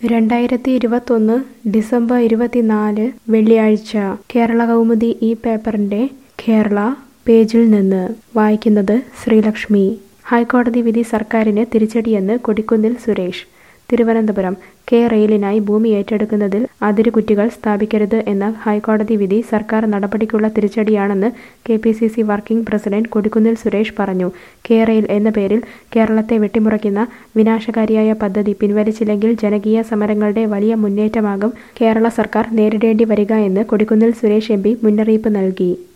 രണ്ടായിരത്തി ഇരുപത്തൊന്ന് ഡിസംബർ ഇരുപത്തിനാല് വെള്ളിയാഴ്ച കേരള കൗമുദി ഈ പേപ്പറിന്റെ കേരള പേജിൽ നിന്ന് വായിക്കുന്നത് ശ്രീലക്ഷ്മി ഹൈക്കോടതി വിധി സർക്കാരിന് തിരിച്ചടിയെന്ന് കൊടിക്കുന്നിൽ സുരേഷ് തിരുവനന്തപുരം കെ റെയിലിനായി ഭൂമി ഏറ്റെടുക്കുന്നതിൽ അതിരുകുറ്റികൾ സ്ഥാപിക്കരുത് എന്ന ഹൈക്കോടതി വിധി സർക്കാർ നടപടിക്കുള്ള തിരിച്ചടിയാണെന്ന് K P C C working president Kodikunnil Suresh പറഞ്ഞു കെ റെയിൽ എന്ന പേരിൽ കേരളത്തെ വെട്ടിമുറിക്കുന്ന വിനാശകാരിയായ പദ്ധതി പിൻവലിച്ചില്ലെങ്കിൽ ജനകീയ സമരങ്ങളുടെ വലിയ മുന്നേറ്റമാകും കേരള സർക്കാർ നേരിടേണ്ടി വരിക എന്ന് കൊടിക്കുന്നിൽ സുരേഷ് എം പി മുന്നറിയിപ്പ് നൽകി